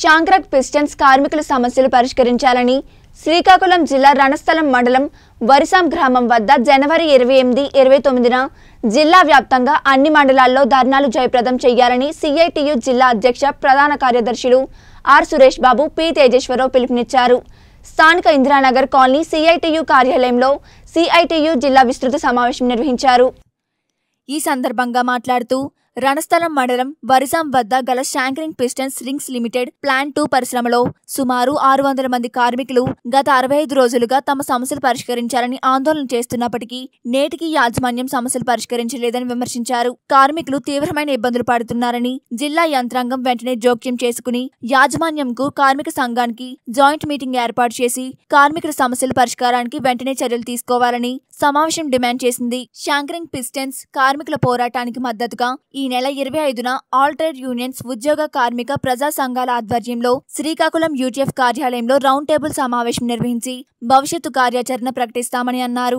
షాంక్రక్ pistons కార్మికుల సమస్యలు పరిష్కరించాలని శ్రీకాకుళం జిల్లా రణస్థలం మండలం వరిసాం గ్రామం వద్ద జనవరి ఇరవై ఎనిమిది ఇరవై తొమ్మిదిన జిల్లా వ్యాప్తంగా అన్ని మండలాల్లో ధర్నాలు జయప్రదం చేయాలని సిఐటియు జిల్లా అధ్యక్ష ప్రధాన కార్యదర్శులు ఆర్ సురేష్ బాబు పి తేజేశ్వరరావు పిలుపునిచ్చారు స్థానిక ఇందిరానగర్ కాలనీ సిఐటియు కార్యాలయంలో సిఐటియు జిల్లా విస్తృత సమావేశం నిర్వహించారు ఈ సందర్భంగా మాట్లాడుతూ రణస్థలం మండలం వరిజాం వద్ద గల శాంకరింగ్ pistons rings limited plant two పరిశ్రమలో సుమారు ఆరు వందల మంది కార్మికులు గత అరవై ఐదు రోజులుగా తమ సమస్యలు పరిష్కరించాలని ఆందోళన చేస్తున్నప్పటికీ నేటికి యాజమాన్యం సమస్యలు పరిష్కరించలేదని విమర్శించారు కార్మికులు తీవ్రమైన ఇబ్బందులు పడుతున్నారని జిల్లా యంత్రాంగం వెంటనే జోక్యం చేసుకుని యాజమాన్యంకు కార్మిక సంఘానికి జాయింట్ మీటింగ్ ఏర్పాటు చేసి కార్మికుల సమస్యల పరిష్కారానికి వెంటనే చర్యలు తీసుకోవాలని సమావేశం డిమాండ్ చేసింది శాంకరింగ్ పిస్టన్స్ కార్మికుల పోరాటానికి మద్దతుగా ఈ నెల ఇరవై ఐదున ఆల్ ట్రేడ్ యూనియన్స్ ఉద్యోగ కార్మిక ప్రజా సంఘాల ఆధ్వర్యంలో శ్రీకాకుళం యూటీఎఫ్ కార్యాలయంలో రౌండ్ టేబుల్ సమావేశం నిర్వహించి భవిష్యత్తు కార్యాచరణ ప్రకటిస్తామని అన్నారు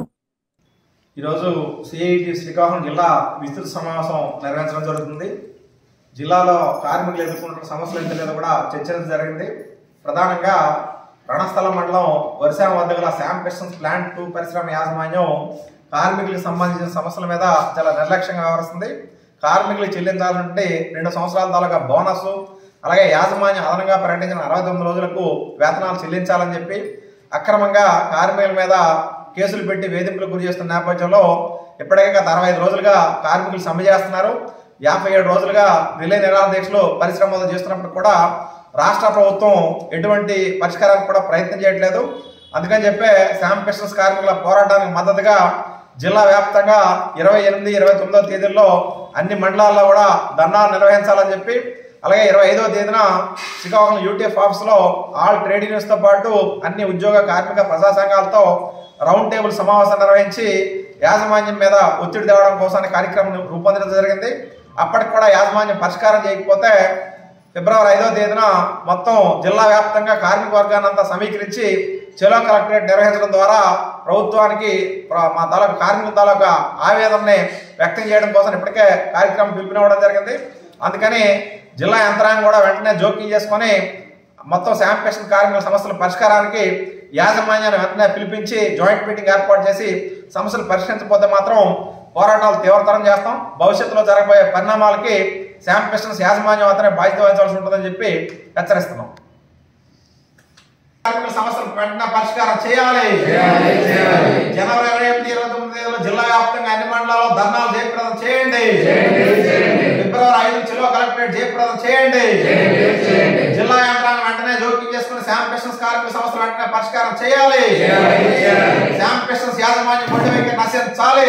ఈరోజు సిఐటి శ్రీకాకుళం జిల్లా విస్తృత సమావేశం నిర్వహించడం జరుగుతుంది జిల్లాలో కార్మికులు ఎదుర్కొంటున్న సమస్యలు ఏంటో లేదో కూడా చర్చించడం జరిగింది ప్రధానంగా రణస్థలం మండలం వరిశామ వద్ద గల శామ్ పిస్టన్స్ ప్లాంట్ టూ పరిశ్రమ యాజమాన్యం కార్మికులకు సంబంధించిన సమస్యల మీద చాలా నిర్లక్ష్యంగా వ్యవహరిస్తుంది కార్మికులు చెల్లించాలంటే రెండు సంవత్సరాల తాలూకా బోనస్ అలాగే యాజమాన్యం అదనంగా ప్రకటించిన అరవై తొమ్మిది రోజులకు వేతనాలు చెల్లించాలని చెప్పి అక్రమంగా కార్మికుల మీద కేసులు పెట్టి వేధింపులకు గురి చేస్తున్న నేపథ్యంలో ఇప్పటికే గత అరవై ఐదు రోజులుగా కార్మికులు సమ్మె చేస్తున్నారు యాభై ఏడు రోజులుగా రిలే నిరాహార దీక్షలు పరిశ్రమలు చేస్తున్నప్పుడు కూడా రాష్ట్ర ప్రభుత్వం ఎటువంటి పరిష్కారానికి కూడా ప్రయత్నం చేయట్లేదు అందుకని చెప్పే శామ్ పిస్టన్స్ కార్మికుల పోరాటానికి మద్దతుగా జిల్లా వ్యాప్తంగా ఇరవై ఎనిమిది ఇరవై తొమ్మిదో తేదీల్లో అన్ని మండలాల్లో కూడా ధర్నాలు నిర్వహించాలని చెప్పి అలాగే ఇరవై ఐదో తేదీన శ్రీకాకుళం యూటీఎఫ్ ఆఫీస్లో ఆల్ ట్రేడ్ యూనియన్స్తో పాటు అన్ని ఉద్యోగ కార్మిక ప్రజా సంఘాలతో రౌండ్ టేబుల్ సమావేశం నిర్వహించి యాజమాన్యం మీద ఒత్తిడి తేవడం కోసం కార్యక్రమం రూపొందించడం జరిగింది అప్పటికి కూడా యాజమాన్యం పరిష్కారం చేయకపోతే ఫిబ్రవరి ఐదో తేదీన మొత్తం జిల్లా వ్యాప్తంగా కార్మిక వర్గాన్ని అంతా సమీకరించి చెలో కలెక్టరేట్ నిర్వహించడం ద్వారా ప్రభుత్వానికి ప్ర- మా తాలూకా కార్మికుల తాలూకా ఆవేదనని వ్యక్తం చేయడం కోసం ఇప్పటికే కార్యక్రమం పిలుపునివ్వడం జరిగింది అందుకని జిల్లా యంత్రాంగం కూడా వెంటనే జోక్యం చేసుకొని మొత్తం శాంపిషన్ కార్మికుల సమస్యల పరిష్కారానికి యాజమాన్యాన్ని వెంటనే పిలిపించి జాయింట్ మీటింగ్ ఏర్పాటు చేసి సమస్యలు పరిష్కరించకపోతే మాత్రం పోరాటాలు తీవ్రతరం చేస్తాం భవిష్యత్తులో జరగబోయే పరిణామాలకి శాంపిషన్స్ యాజమాన్యం అతనే బాధ్యత వహించాల్సి ఉంటుందని చెప్పి హెచ్చరిస్తున్నాం కార్మికుల సమస్యలు వెంటనే పరిష్కారం చేయాలి జనవరి ఇరవై ఎనిమిది ఇరవై తొమ్మిది తేదీలో జిల్లా వ్యాప్తంగా అన్ని మండలాల్లో ధర్నాలు జయప్రదం చేయండి ఫిబ్రవరి ఐదు జిల్లా కలెక్టరేట్ జయప్రదం చేయండి జిల్లా యంత్రాంగం వెంటనే జోక్యం చేసుకుని శామ్ పిస్టన్స్ కార్మికుల సమస్యలు వెంటనే పరిష్కారం చేయాలి శామ్ పిస్టన్స్ యాజమాన్యం మొండి వైఖరి నశించాలి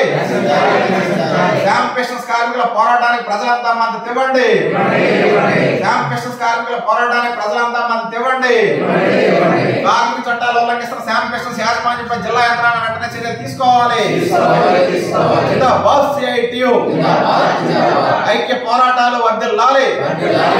శామ్ పిస్టన్స్ కార్మికుల పోరాటానికి ప్రజలంతా మద్దతు ఇవ్వండి శామ్ పిస్టన్స్ కార్మికుల పోరాటానికి ప్రజలంతా మద్దతు ఇవ్వండి కార్మిక చట్టాలు ఉల్లంఘిస్తున్న శామ్ పిస్టన్స్ యాజమాన్యంపై జిల్లా యంత్రాంగం వెంటనే చర్యలు తీసుకోవాలి జిందాబాద్ CITU. ఐక్య పోరాటాలు వర్ధిల్లాలి